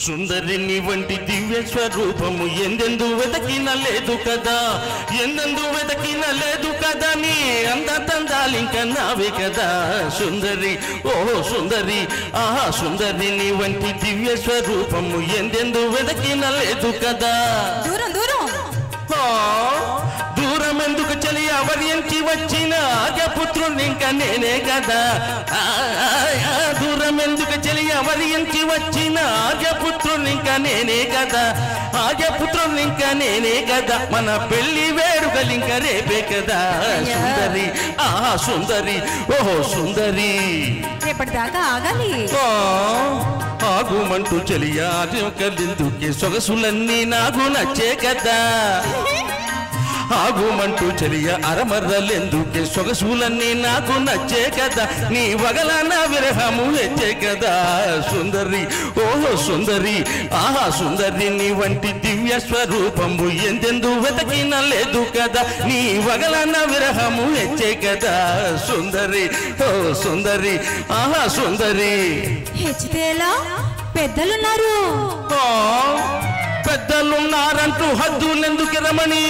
సుందరి నీ వంటి దివ్య స్వరూపము ఎందెందు వెతకిన లేదు కదా ఎందెందు వెతకిన లేదు కదా నీ అందతందాలింక నావే కదా సుందరి ఓహో సుందరి ఆహా సుందరి నీ వంటి దివ్య స్వరూపము ఎందెందు వెతకిన లేదు కదా దూరం దూరం ఆ, దూరం ఎందుకు చలి అవర్యంకి వచ్చిన ఆర్యపుత్రుని ఇంకా నేనే కదా ఆ, ఆ, ఆ, దూరం ఎందుకు చలి అవర్యంకి వచ్చిన ఆర్యపుత్రుని ఇంకా నేనే కదా ఆర్యపుత్రుని ఇంకా నేనే కదా మన పెళ్లి వేడుకలు ఇంకా రేపే కదా సుందరి ఆ సుందరి ఓహో సుందరి రేపటిదాకా ఆగాలి ఆ, ఆగుమంటూ చెలియా కలిందుకే సొగసులన్నీ నాకు నచ్చే కదా ఆగుమంటూ చెలియ అరమర్రలెందుకే సొగసులన్నీ నాకు నచ్చే కదా నీ వగల నా విరహము హెచ్చే కదా సుందరి ఓహో సుందరి ఆహా సుందరి నీ వంటి దివ్య స్వరూపము ఎందెందు వెతకిన లేదు కదా నీ వగల నా విరహము హెచ్చే కదా సుందరి ఓ సుందరి ఆహా సుందరి హెచ్చితేలా పెద్దలున్నారు ఆ, పెద్దలున్నారంటూ హద్దులెందుకు రమణి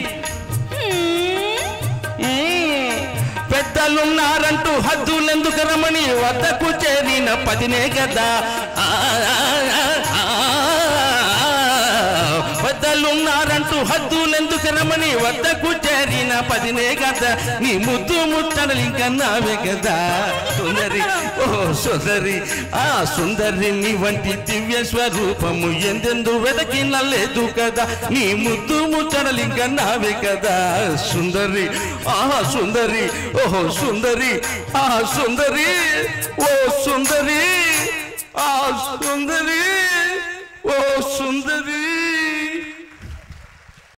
హ్మ్. మ్మ్. పెద్దలున్నారంటూ హద్దులెందుకు రమణి వద్దకు చేరిన పదినే కదా ఆ, ఆ, ఆ, ఆ. పెద్దలున్నారంటూ హద్దులెందుకు రమణి వద్దకు చేరిన పదినే కదా నీ ముద్దు ముట్టడలు ఇంకా నావే కదా సుందరి ఓ సుందరి ఆ సుందరి నీ వంటి దివ్య స్వరూపము ఎందెందు వెదకిన లేదు కదా నీ ముద్దు ముచ్చడలు ఇంకా నావే కదా సుందరి ఆ సుందరి ఓహో సుందరి ఆ సుందరి ఓ సుందరి ఆ సుందరి ఓ సుందరి